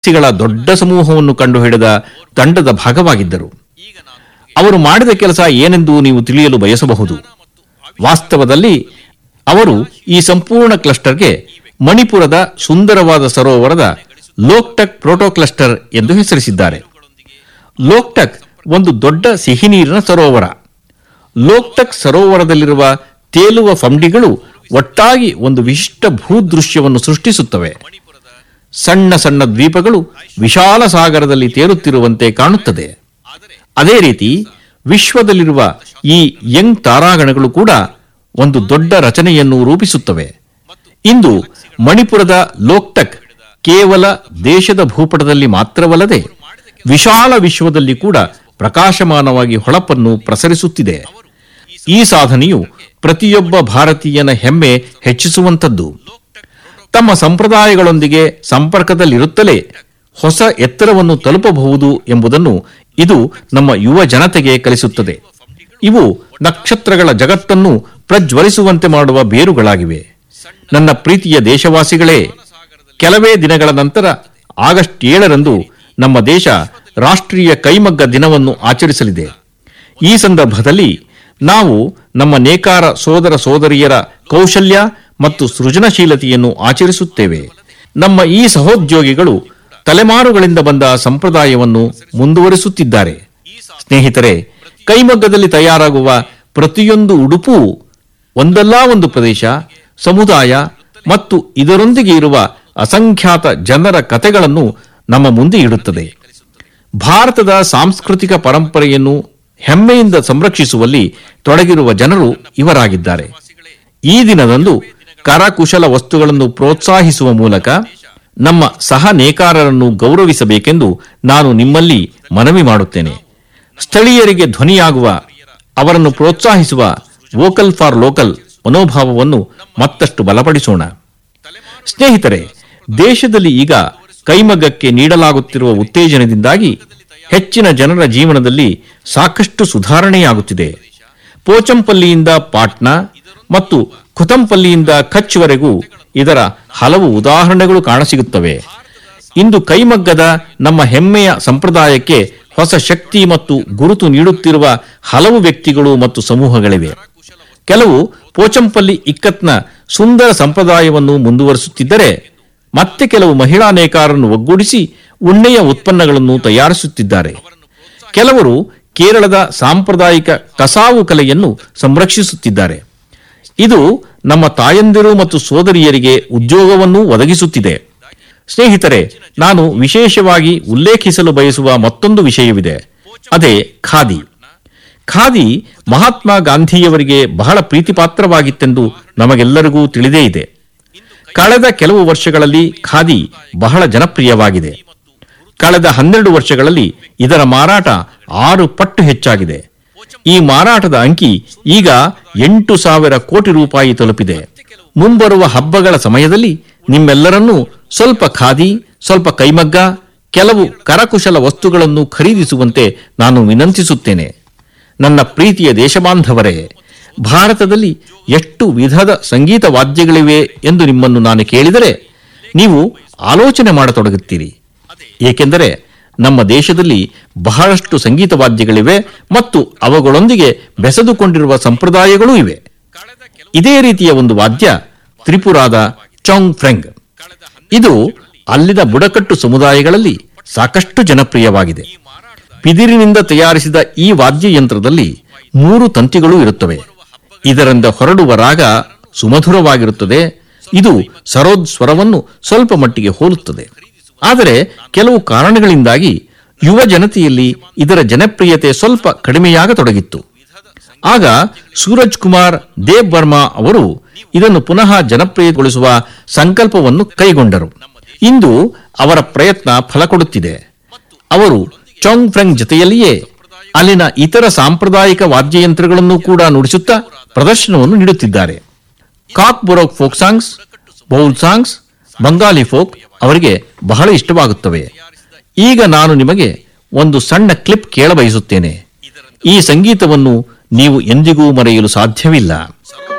ವ್ಯಕ್ತಿಗಳ ದೊಡ್ಡ ಸಮೂಹವನ್ನು ಕಂಡುಹಿಡಿದ ತಂಡದ ಭಾಗವಾಗಿದ್ದರು ಅವರು ಮಾಡಿದ ಕೆಲಸ ಏನೆಂದು ನೀವು ತಿಳಿಯಲು ಬಯಸಬಹುದು ವಾಸ್ತವದಲ್ಲಿ ಅವರು ಈ ಸಂಪೂರ್ಣ ಕ್ಲಸ್ಟರ್ಗೆ ಮಣಿಪುರದ ಸುಂದರವಾದ ಸರೋವರದ ಲೋಕ್ಟಕ್ ಪ್ರೋಟೋ ಕ್ಲಸ್ಟರ್ ಎಂದು ಹೆಸರಿಸಿದ್ದಾರೆ ಲೋಕ್ಟಕ್ ಒಂದು ದೊಡ್ಡ ಸಿಹಿನೀರಿನ ಸರೋವರ ಲೋಕ್ಟಕ್ ಸರೋವರದಲ್ಲಿರುವ ತೇಲುವ ಫಂಡಿಗಳು ಒಟ್ಟಾಗಿ ಒಂದು ವಿಶಿಷ್ಟ ಭೂದೃಶ್ಯವನ್ನು ಸೃಷ್ಟಿಸುತ್ತವೆ ಸಣ್ಣ ಸಣ್ಣ ದ್ವೀಪಗಳು ವಿಶಾಲ ಸಾಗರದಲ್ಲಿ ತೇಲುತ್ತಿರುವಂತೆ ಕಾಣುತ್ತದೆ ಅದೇ ರೀತಿ ವಿಶ್ವದಲ್ಲಿರುವ ಈ ಯಂಗ್ ತಾರಾಗಣಗಳು ಕೂಡ ಒಂದು ದೊಡ್ಡ ರಚನೆಯನ್ನು ರೂಪಿಸುತ್ತವೆ ಇಂದು ಮಣಿಪುರದ ಲೋಕ್ಟಕ್ ಕೇವಲ ದೇಶದ ಭೂಪಟದಲ್ಲಿ ಮಾತ್ರವಲ್ಲದೆ ವಿಶಾಲ ವಿಶ್ವದಲ್ಲಿ ಕೂಡ ಪ್ರಕಾಶಮಾನವಾಗಿ ಹೊಳಪನ್ನು ಪ್ರಸರಿಸುತ್ತಿದೆ ಈ ಸಾಧನೆಯು ಪ್ರತಿಯೊಬ್ಬ ಭಾರತೀಯನ ಹೆಮ್ಮೆ ಹೆಚ್ಚಿಸುವಂಥದ್ದು ತಮ್ಮ ಸಂಪ್ರದಾಯಗಳೊಂದಿಗೆ ಸಂಪರ್ಕದಲ್ಲಿರುತ್ತಲೇ ಹೊಸ ಎತ್ತರವನ್ನು ತಲುಪಬಹುದು ಎಂಬುದನ್ನು ಇದು ನಮ್ಮ ಯುವ ಜನತೆಗೆ ಕಲಿಸುತ್ತದೆ ಇವು ನಕ್ಷತ್ರಗಳ ಜಗತ್ತನ್ನು ಪ್ರಜ್ವಲಿಸುವಂತೆ ಮಾಡುವ ಬೇರುಗಳಾಗಿವೆ ನನ್ನ ಪ್ರೀತಿಯ ದೇಶವಾಸಿಗಳೇ ಕೆಲವೇ ದಿನಗಳ ನಂತರ ಆಗಸ್ಟ್ ಏಳರಂದು ನಮ್ಮ ದೇಶ ರಾಷ್ಟ್ರೀಯ ಕೈಮಗ್ಗ ದಿನವನ್ನು ಆಚರಿಸಲಿದೆ ಈ ಸಂದರ್ಭದಲ್ಲಿ ನಾವು ನಮ್ಮ ನೇಕಾರ ಸೋದರ ಸೋದರಿಯರ ಕೌಶಲ್ಯ ಮತ್ತು ಸೃಜನಶೀಲತೆಯನ್ನು ಆಚರಿಸುತ್ತೇವೆ ನಮ್ಮ ಈ ಸಹೋದ್ಯೋಗಿಗಳು ತಲೆಮಾರುಗಳಿಂದ ಬಂದ ಸಂಪ್ರದಾಯವನ್ನು ಮುಂದುವರಿಸುತ್ತಿದ್ದಾರೆ ಸ್ನೇಹಿತರೆ ಕೈಮಗ್ಗದಲ್ಲಿ ತಯಾರಾಗುವ ಪ್ರತಿಯೊಂದು ಉಡುಪೂ ಒಂದಲ್ಲ ಒಂದು ಪ್ರದೇಶ ಸಮುದಾಯ ಮತ್ತು ಇದರೊಂದಿಗೆ ಇರುವ ಅಸಂಖ್ಯಾತ ಜನರ ಕಥೆಗಳನ್ನು ನಮ್ಮ ಮುಂದೆ ಇಡುತ್ತದೆ ಭಾರತದ ಸಾಂಸ್ಕೃತಿಕ ಪರಂಪರೆಯನ್ನು ಹೆಮ್ಮೆಯಿಂದ ಸಂರಕ್ಷಿಸುವಲ್ಲಿ ತೊಡಗಿರುವ ಜನರು ಇವರಾಗಿದ್ದಾರೆ ಈ ದಿನದಂದು ಕರಕುಶಲ ವಸ್ತುಗಳನ್ನು ಪ್ರೋತ್ಸಾಹಿಸುವ ಮೂಲಕ ನಮ್ಮ ಸಹ ನೇಕಾರರನ್ನು ಗೌರವಿಸಬೇಕೆಂದು ನಾನು ನಿಮ್ಮಲ್ಲಿ ಮನವಿ ಮಾಡುತ್ತೇನೆ ಸ್ಥಳೀಯರಿಗೆ ಧ್ವನಿಯಾಗುವ ಅವರನ್ನು ಪ್ರೋತ್ಸಾಹಿಸುವ ವೋಕಲ್ ಫಾರ್ ಲೋಕಲ್ ಮನೋಭಾವವನ್ನು ಮತ್ತಷ್ಟು ಬಲಪಡಿಸೋಣ ಸ್ನೇಹಿತರೆ ದೇಶದಲ್ಲಿ ಈಗ ಕೈಮಗ್ಗಕ್ಕೆ ನೀಡಲಾಗುತ್ತಿರುವ ಉತ್ತೇಜನದಿಂದಾಗಿ ಹೆಚ್ಚಿನ ಜನರ ಜೀವನದಲ್ಲಿ ಸಾಕಷ್ಟು ಸುಧಾರಣೆಯಾಗುತ್ತಿದೆ ಪೋಚಂಪಲ್ಲಿಯಿಂದ ಪಾಟ್ನಾ ಮತ್ತು ಖುತಂಪಲ್ಲಿಯಿಂದ ಕಚ್ವರೆಗೂ ಇದರ ಹಲವು ಉದಾಹರಣೆಗಳು ಕಾಣಸಿಗುತ್ತವೆ ಇಂದು ಕೈಮಗ್ಗದ ನಮ್ಮ ಹೆಮ್ಮೆಯ ಸಂಪ್ರದಾಯಕ್ಕೆ ಹೊಸ ಶಕ್ತಿ ಮತ್ತು ಗುರುತು ನೀಡುತ್ತಿರುವ ಹಲವು ವ್ಯಕ್ತಿಗಳು ಮತ್ತು ಸಮೂಹಗಳಿವೆ ಕೆಲವು ಪೋಚಂಪಲ್ಲಿ ಇಕ್ಕತ್ನ ಸುಂದರ ಸಂಪ್ರದಾಯವನ್ನು ಮುಂದುವರಿಸುತ್ತಿದ್ದರೆ ಮತ್ತೆ ಕೆಲವು ಮಹಿಳಾ ನೇಕಾರರನ್ನು ಒಗ್ಗೂಡಿಸಿ ಉಣ್ಣೆಯ ಉತ್ಪನ್ನಗಳನ್ನು ತಯಾರಿಸುತ್ತಿದ್ದಾರೆ ಕೆಲವರು ಕೇರಳದ ಸಾಂಪ್ರದಾಯಿಕ ಕಸಾವು ಕಲೆಯನ್ನು ಸಂರಕ್ಷಿಸುತ್ತಿದ್ದಾರೆ ಇದು ನಮ್ಮ ತಾಯಂದಿರು ಮತ್ತು ಸೋದರಿಯರಿಗೆ ಉದ್ಯೋಗವನ್ನೂ ಒದಗಿಸುತ್ತಿದೆ ಸ್ನೇಹಿತರೆ ನಾನು ವಿಶೇಷವಾಗಿ ಉಲ್ಲೇಖಿಸಲು ಬಯಸುವ ಮತ್ತೊಂದು ವಿಷಯವಿದೆ ಅದೇ ಖಾದಿ ಖಾದಿ ಮಹಾತ್ಮ ಗಾಂಧಿಯವರಿಗೆ ಬಹಳ ಪ್ರೀತಿಪಾತ್ರವಾಗಿತ್ತೆಂದು ನಮಗೆಲ್ಲರಿಗೂ ತಿಳಿದೇ ಇದೆ ಕಳೆದ ಕೆಲವು ವರ್ಷಗಳಲ್ಲಿ ಖಾದಿ ಬಹಳ ಜನಪ್ರಿಯವಾಗಿದೆ ಕಳೆದ ಹನ್ನೆರಡು ವರ್ಷಗಳಲ್ಲಿ ಇದರ ಮಾರಾಟ ಆರು ಪಟ್ಟು ಹೆಚ್ಚಾಗಿದೆ ಈ ಮಾರಾಟದ ಅಂಕಿ ಈಗ ಎಂಟು ಸಾವಿರ ಕೋಟಿ ರೂಪಾಯಿ ತಲುಪಿದೆ ಮುಂಬರುವ ಹಬ್ಬಗಳ ಸಮಯದಲ್ಲಿ ನಿಮ್ಮೆಲ್ಲರನ್ನೂ ಸ್ವಲ್ಪ ಖಾದಿ ಸ್ವಲ್ಪ ಕೈಮಗ್ಗ ಕೆಲವು ಕರಕುಶಲ ವಸ್ತುಗಳನ್ನು ಖರೀದಿಸುವಂತೆ ನಾನು ವಿನಂತಿಸುತ್ತೇನೆ ನನ್ನ ಪ್ರೀತಿಯ ದೇಶಬಾಂಧವರೇ ಭಾರತದಲ್ಲಿ ಎಷ್ಟು ವಿಧದ ಸಂಗೀತ ವಾದ್ಯಗಳಿವೆ ಎಂದು ನಿಮ್ಮನ್ನು ನಾನು ಕೇಳಿದರೆ ನೀವು ಆಲೋಚನೆ ಮಾಡತೊಡಗುತ್ತೀರಿ ಏಕೆಂದರೆ ನಮ್ಮ ದೇಶದಲ್ಲಿ ಬಹಳಷ್ಟು ಸಂಗೀತ ವಾದ್ಯಗಳಿವೆ ಮತ್ತು ಅವುಗಳೊಂದಿಗೆ ಬೆಸೆದುಕೊಂಡಿರುವ ಸಂಪ್ರದಾಯಗಳೂ ಇವೆ ಇದೇ ರೀತಿಯ ಒಂದು ವಾದ್ಯ ತ್ರಿಪುರಾದ ಚೌಂಗ್ ಫ್ರೆಂಗ್ ಇದು ಅಲ್ಲಿನ ಬುಡಕಟ್ಟು ಸಮುದಾಯಗಳಲ್ಲಿ ಸಾಕಷ್ಟು ಜನಪ್ರಿಯವಾಗಿದೆ ಬಿದಿರಿನಿಂದ ತಯಾರಿಸಿದ ಈ ವಾದ್ಯಯಂತ್ರದಲ್ಲಿ ಮೂರು ತಂತಿಗಳು ಇರುತ್ತವೆ ಇದರಿಂದ ಹೊರಡುವ ರಾಗ ಸುಮಧುರವಾಗಿರುತ್ತದೆ ಇದು ಸರೋದ್ ಸ್ವರವನ್ನು ಸ್ವಲ್ಪ ಮಟ್ಟಿಗೆ ಹೋಲುತ್ತದೆ ಆದರೆ ಕೆಲವು ಕಾರಣಗಳಿಂದಾಗಿ ಯುವ ಜನತೆಯಲ್ಲಿ ಇದರ ಜನಪ್ರಿಯತೆ ಸ್ವಲ್ಪ ಕಡಿಮೆಯಾಗತೊಡಗಿತ್ತು ಆಗ ಸೂರಜ್ ಕುಮಾರ್ ದೇವ್ ಬರ್ಮಾ ಅವರು ಇದನ್ನು ಪುನಃ ಜನಪ್ರಿಯಗೊಳಿಸುವ ಸಂಕಲ್ಪವನ್ನು ಕೈಗೊಂಡರು ಇಂದು ಅವರ ಪ್ರಯತ್ನ ಫಲ ಕೊಡುತ್ತಿದೆ ಅವರು ಚೌಂಗ್ ಫ್ರೆಂಗ್ ಜೊತೆಯಲ್ಲಿಯೇ ಅಲ್ಲಿನ ಇತರ ಸಾಂಪ್ರದಾಯಿಕ ವಾದ್ಯಯಂತ್ರಗಳನ್ನು ಕೂಡ ನುಡಿಸುತ್ತಾ ಪ್ರದರ್ಶನವನ್ನು ನೀಡುತ್ತಿದ್ದಾರೆ Kok Borok folk songs Baul songs Bangali folk ಅವರಿಗೆ ಬಹಳ ಇಷ್ಟವಾಗುತ್ತವೆ ಈಗ ನಾನು ನಿಮಗೆ ಒಂದು ಸಣ್ಣ ಕ್ಲಿಪ್ ಕೇಳಬಯಸುತ್ತೇನೆ ಈ ಸಂಗೀತವನ್ನು ನೀವು ಎಂದಿಗೂ ಮರೆಯಲು ಸಾಧ್ಯವಿಲ್ಲ